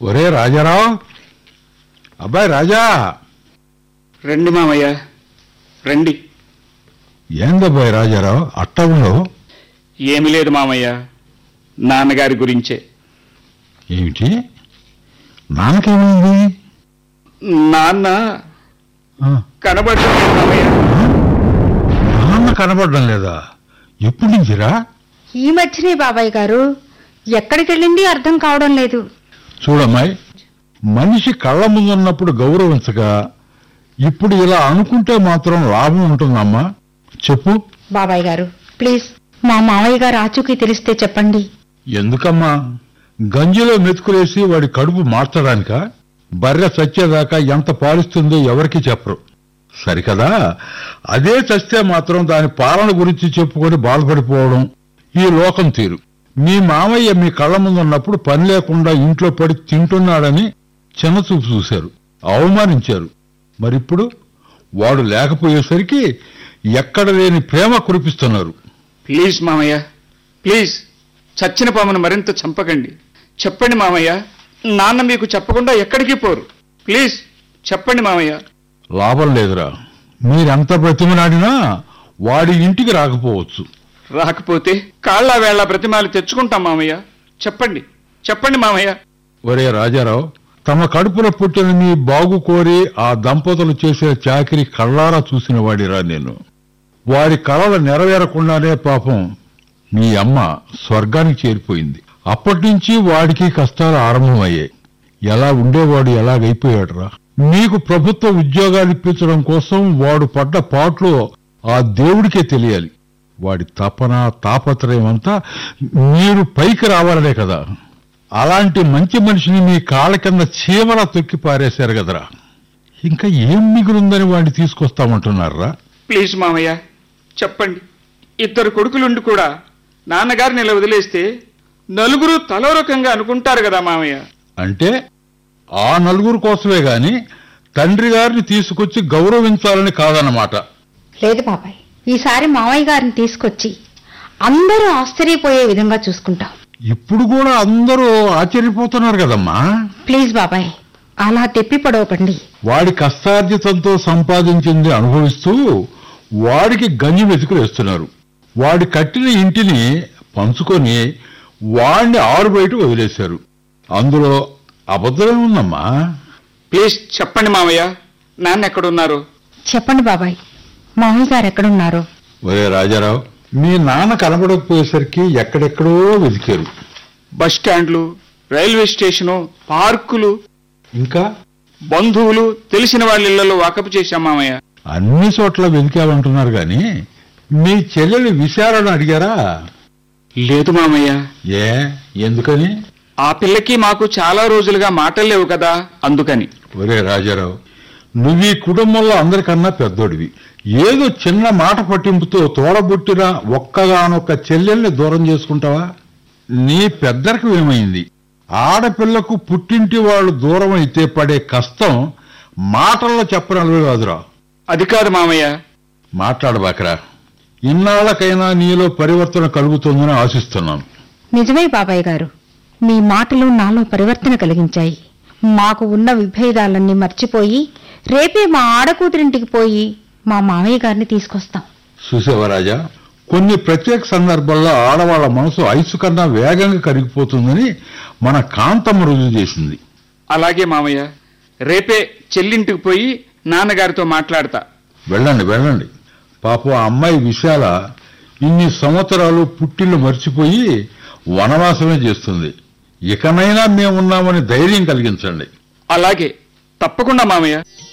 ఒరే రాజారావు అబ్బాయి రాజా రండి మామయ్య రండి ఏందబ్బాయి రాజారావు అట్ట ఉండవు ఏమీ లేదు మామయ్య నాన్నగారి గురించే ఏమిటి నాన్నకేమైంది నాన్న ఆ, కనబడ్డాడు మామయ్య నాన్న కనబడడం లేదా ఎప్పటి నుంచిరా ఈ మధ్యనే బాబాయ్ గారు ఎక్కడికి వెళ్ళింది అర్థం కావడం లేదు చూడమ్మాయి మనిషి కళ్ళ ముందున్నప్పుడు గౌరవించగా ఇప్పుడు ఇలా అనుకుంటే మాత్రం లాభం ఉంటుందమ్మా చెప్పు బాబాయ్ గారు ప్లీజ్ మా మావయ్య గారు ఆచూకీ తెలిస్తే చెప్పండి ఎందుకమ్మా గంజిలో మెతుకులేసి వాడి కడుపు మార్చడానిక బర్రె చచ్చేదాకా ఎంత పాలిస్తుందో ఎవరికి చెప్పరు సరికదా అదే చస్తే మాత్రం దాని పాలన గురించి చెప్పుకొని బాధపడిపోవడం ఈ లోకం తీరు మీ మామయ్య మీ కళ్ళ ముందున్నప్పుడు పని లేకుండా ఇంట్లో పడి తింటున్నాడని చిన్నచూపు చూశారు అవమానించారు మరిప్పుడు వాడు లేకపోయేసరికి ఎక్కడ లేని ప్రేమ కురిపిస్తున్నారు ప్లీజ్ మామయ్య ప్లీజ్ చచ్చిన పామును మరింత చంపకండి చెప్పండి మామయ్య నాన్న మీకు చెప్పకుండా ఎక్కడికి పోరు ప్లీజ్ చెప్పండి మామయ్య లాభం లేదురా మీరెంత బ్రతిమలాడినా వాడి ఇంటికి రాకపోవచ్చు రాకపోతే కాళ్ళ వేళ ప్రతిమాలు తెచ్చుకుంటాం మామయ్య చెప్పండి చెప్పండి మామయ్య ఒరే రాజారావు తమ కడుపులో పుట్టిన మీ బాగు కోరి ఆ దంపతులు చేసే చాకిరి కళ్ళారా చూసిన వాడిరా నేను వారి కళలు నెరవేరకుండానే పాపం మీ అమ్మ స్వర్గానికి చేరిపోయింది అప్పటి నుంచి వాడికి కష్టాలు ఆరంభమయ్యాయి ఎలా ఉండేవాడు ఎలాగైపోయాడురా మీకు ప్రభుత్వ ఉద్యోగాలు ఇప్పించడం కోసం వాడు పడ్డ పాటలు ఆ దేవుడికే తెలియాలి వాడి తపన తాపత్రయం అంతా మీరు పైకి రావాలనే కదా అలాంటి మంచి మనిషిని మీ కాళ్ళ కింద చీమలా తొక్కి పారేశారు కదరా ఇంకా ఏం మిగులుందని వాడిని తీసుకొస్తామంటున్నారా ప్లీజ్ మామయ్య చెప్పండి ఇద్దరు కొడుకులుండి కూడా నాన్నగారిని ఇలా వదిలేస్తే నలుగురు తలో రకంగా అనుకుంటారు కదా మామయ్య అంటే ఆ నలుగురు కోసమే గాని తండ్రి గారిని తీసుకొచ్చి గౌరవించాలని కాదన్నమాట లేదు బాబాయ్ ఈసారి మావయ్య గారిని తీసుకొచ్చి అందరూ ఆశ్చర్యపోయే విధంగా చూసుకుంటాం ఇప్పుడు కూడా అందరూ ఆశ్చర్యపోతున్నారు కదమ్మా ప్లీజ్ బాబాయ్ అలా తెప్పి పడవకండి వాడి కష్టార్జితంతో సంపాదించింది అనుభవిస్తూ వాడికి గంజి వెతుకులు వేస్తున్నారు వాడి కట్టిన ఇంటిని పంచుకొని వాడిని ఆరు బయట వదిలేశారు అందులో అబద్ధమే ఉందమ్మా ప్లీజ్ చెప్పండి మామయ్య నాన్న ఎక్కడున్నారు చెప్పండి బాబాయ్ మావయ్య గారు ఎక్కడున్నారో ఒరే రాజారావు మీ నాన్న కనబడకపోయేసరికి ఎక్కడెక్కడో వెతికారు బస్ స్టాండ్లు రైల్వే స్టేషను పార్కులు ఇంకా బంధువులు తెలిసిన వాళ్ళ ఇళ్లలో వాకపు చేశాం మామయ్య అన్ని చోట్ల వెతికామంటున్నారు గాని మీ చెల్లెలు విశాలను అడిగారా లేదు మామయ్య ఏ ఎందుకని ఆ పిల్లకి మాకు చాలా రోజులుగా మాటలు లేవు కదా అందుకని ఒరే రాజారావు నువ్వు ఈ కుటుంబంలో అందరికన్నా పెద్దోడివి ఏదో చిన్న మాట పట్టింపుతో తోడబుట్టిన ఒక్కగానొక్క చెల్లెల్ని దూరం చేసుకుంటావా నీ పెద్దరికి ఏమైంది ఆడపిల్లకు పుట్టింటి వాళ్ళు దూరం అయితే పడే కష్టం మాటల్లో చెప్పనలవే కాదురా అది కాదు మామయ్య మాట్లాడబాకరా ఇన్నాళ్లకైనా నీలో పరివర్తన కలుగుతుందని ఆశిస్తున్నాను నిజమే బాబాయ్ గారు మీ మాటలు నాలో పరివర్తన కలిగించాయి మాకు ఉన్న విభేదాలన్నీ మర్చిపోయి రేపే మా ఆడకూతురింటికి పోయి మా మావయ్య గారిని తీసుకొస్తాం చూసేవరాజా కొన్ని ప్రత్యేక సందర్భాల్లో ఆడవాళ్ల మనసు ఐసు కన్నా వేగంగా కరిగిపోతుందని మన కాంతమ్మ రుజువు చేసింది అలాగే మామయ్య రేపే చెల్లింటికి పోయి నాన్నగారితో మాట్లాడతా వెళ్ళండి వెళ్ళండి పాపం ఆ అమ్మాయి విశాల ఇన్ని సంవత్సరాలు పుట్టిల్లు మర్చిపోయి వనవాసమే చేస్తుంది ఇకనైనా మేమున్నామని ధైర్యం కలిగించండి అలాగే తప్పకుండా మామయ్య